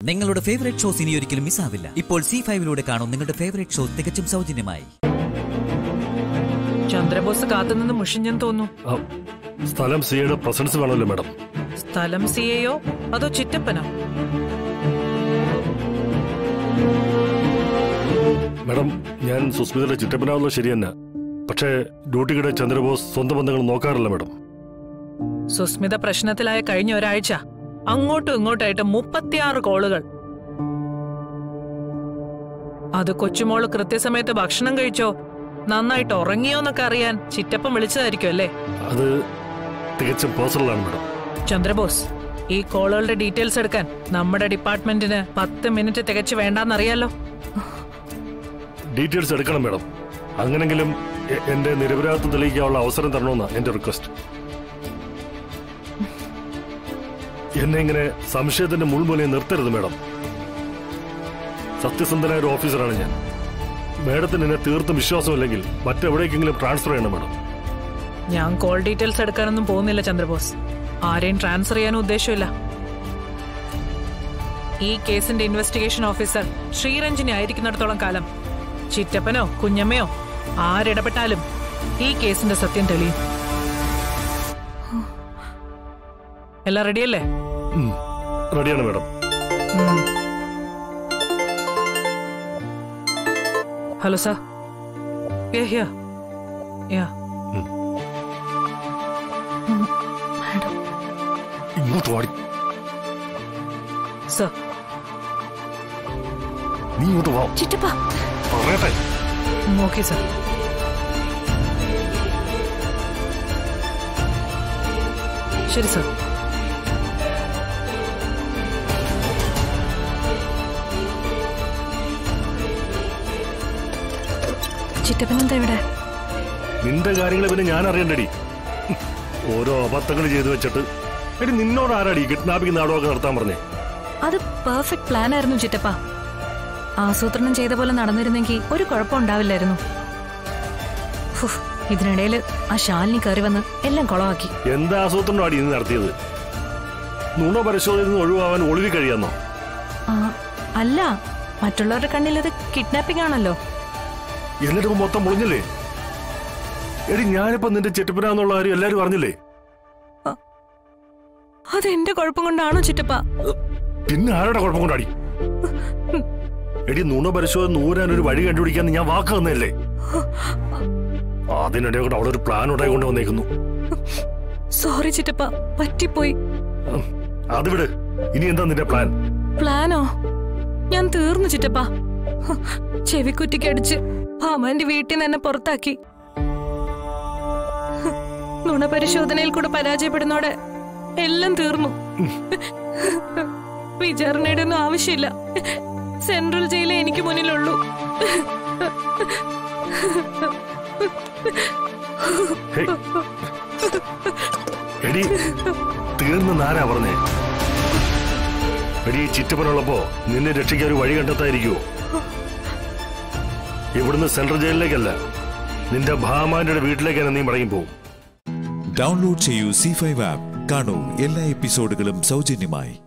നിങ്ങളുടെ favourite shows ഇനി ഒരിക്കലും മിസ്സാവില്ല ഇപ്പോൾ സി ഫൈവിലൂടെ കാണും നിങ്ങളുടെ ഫേവറേറ്റ് ഷോ തികച്ചും സൗജന്യമായി ചന്ദ്രബോസ് കാത്തുനിന്ന് മുഷിഞ്ഞെന്ന് തോന്നുന്നു ആ, സ്ഥലം സിയുടെ പ്രസൻസ് വേണമല്ലോ മാഡം സ്ഥലം സിയെയോ അതോ ചിറ്റപ്പനോ മാഡം ഞാൻ സുസ്മിതയുടെ ചിറ്റപ്പനാവുന്നത് ശരി തന്നെ പക്ഷേ ഡ്യൂട്ടിക്കിടെ ചന്ദ്രബോസ് സ്വന്തം ബന്ധങ്ങൾ നോക്കാറില്ല മാഡം സുസ്മിത പ്രശ്നത്തിലായ കഴിഞ്ഞ ഒരാഴ്ച അങ്ങോട്ടും ഇങ്ങോട്ടായിട്ട് മുപ്പത്തിയാറ് കോളുകൾ അത് കൊച്ചുമോള് കൃത്യസമയത്ത് ഭക്ഷണം കഴിച്ചോ നന്നായിട്ട് ഉറങ്ങിയോന്നൊക്കെ അറിയാൻ ചിറ്റപ്പൻ വിളിച്ചതായിരിക്കും അല്ലേ അത് തികച്ചും പേഴ്സണലാണ് മാഡം ചന്ദ്രബോസ് ഈ കോളുകളുടെ ഡീറ്റെയിൽസ് എടുക്കാൻ നമ്മുടെ ഡിപ്പാർട്ട്മെന്റിന് പത്ത് മിനിറ്റ് തികച്ചു വേണ്ടാന്നറിയാലോ ഡീറ്റെയിൽസ് എടുക്കണം മാഡം അങ്ങനെങ്കിലും എ- എന്റെ നിരപരാധിത്വം തെളിയിക്കാനുള്ള അവസരം തരണമെന്നാണ് എന്റെ റിക്വസ്റ്റ് എന്നെ ഇങ്ങനെ സംശയത്തിന്റെ മുൾമുനയെ നിർത്തരുത് മാഡം സത്യസന്ധനായ ഒരു ഓഫീസറാണ് ഞാൻ മാഡത്തിന് എന്നെ തീർത്തും വിശ്വാസമില്ലെങ്കിൽ മറ്റെവിടേക്കെങ്കിലും ട്രാൻസ്ഫർ ചെയ്യണം മാഡം ഞാൻ കോൾ ഡീറ്റെയിൽസ് എടുക്കാനൊന്നും പോകുന്നില്ല ചന്ദ്രബോസ് ആരെയും ട്രാൻസ്ഫർ ചെയ്യാനും ഉദ്ദേശമില്ല ഈ കേസിന്റെ ഇൻവെസ്റ്റിഗേഷൻ ഓഫീസർ ശ്രീരഞ്ജിനി ആയിരിക്കുന്നിടത്തോളം കാലം ചിറ്റപ്പനോ കുഞ്ഞമ്മയോ ആരിടപെട്ടാലും ഈ കേസിന്റെ സത്യം തെളിയും എല്ലാം റെഡിയല്ലേ ഉം. റെഡിയാണ് മാഡം ഉം. Hello sir Yeah, here. Yeah. ഇങ്ങോട്ട് വാടി Sir. നീ ഇങ്ങോട്ട് വാ ചിറ്റപ്പ പറയട്ടെ Mm, Okay, sir. ശരി സർ ചിറ്റപ്പൻ എന്താ ഇവിടെ നിന്റെ കാര്യങ്ങൾ പിന്നെ ഞാൻ അറിയണ്ടടി ഓരോ അബദ്ധങ്ങൾ ചെയ്തു വെച്ചിട്ട് എടി നിന്നോട് ആരാടി കിഡ്നാപ്പിംഗ് നാടകമൊക്കെ നടത്താൻ പറഞ്ഞേ അത് പെർഫെക്റ്റ് പ്ലാൻ ആയിരുന്നു ചിറ്റപ്പ ആസൂത്രണം ചെയ്ത പോലെ നടന്നിരുന്നെങ്കിൽ ഒരു കുഴപ്പം ഉണ്ടാവില്ലായിരുന്നു ഫുഫ്, ഇതിനിടയില് ആ ശാലിനി കയറി വന്ന് എല്ലാം കുളമാക്കി എന്താ ആസൂത്രണം അടി ഇന്ന് നടത്തിയത് നുണ പരിശോധനയിൽ നിന്ന് ഒഴിവാവാൻ ഒളിവി കഴിയാന്നോ ആ, അല്ല മറ്റുള്ളവരുടെ കണ്ണിൽ അത് കിഡ്നാപ്പിംഗ് ആണല്ലോ എന്നിട്ട് ഇപ്പൊ മൊത്തം പൊളിഞ്ഞില്ലേ എടി ഞാനിപ്പോ നിന്റെ ചെറ്റപ്പനാന്നുള്ള കാര്യം എല്ലാരും അറിഞ്ഞില്ലേ അത് എന്റെ കുഴപ്പം കൊണ്ടാണോ ചിറ്റപ്പ പിന്നെ ആരുടെ കുഴപ്പം കൊണ്ടാടി എടി നുണ പരിശോധന നൂരാൻ ഒരു വഴി കണ്ടുപിടിക്കാൻ ഞാൻ വാക്ക് തന്നല്ലേ അതിനിടെ കൂടെ അവിടെ ഒരു പ്ലാൻ ഉണ്ടായിക്കൊണ്ട് വന്നേക്കുന്നു സോറി ചിറ്റപ്പ പറ്റിപ്പോയി ഉം, അത് വിട് ഇനി എന്താ നിന്റെ പ്ലാൻ പ്ലാനോ ഞാൻ തീർന്നു ചിറ്റപ്പ ഹ്, ചെവിക്കുറ്റിക്കടിച്ച് ഭാമാന്റെ വീട്ടിൽ നിന്ന് എന്നെ പുറത്താക്കി ഹ്, നുണപരിശോധനയിൽ കൂടെ പരാജയപ്പെടുന്നോടെ എല്ലാം തീർന്നു വിചാരണയുടെ ഒന്നും ആവശ്യമില്ല സെൻട്രൽ ജയിലേ എനിക്ക് മുന്നിലുള്ളൂ ഹേയ്. എടി തീർന്ന് നാരാ പറഞ്ഞേ എടി ഈ ചിറ്റപ്പനുള്ളപ്പോ നിന്നെ രക്ഷിക്കാൻ ഒരു വഴി കണ്ടെത്തായിരിക്കുമോ ഇവിടുന്ന് സെൻട്രൽ ജയിലിലേക്കല്ല നിന്റെ ഭാമാന്റെ വീട്ടിലേക്കാണ് നീ മടങ്ങിപ്പോവും ഡൗൺലോഡ് ചെയ്യൂ സി ഫൈവ് ആപ്പ് കാണൂ എല്ലാ എപ്പിസോഡുകളും സൗജന്യമായി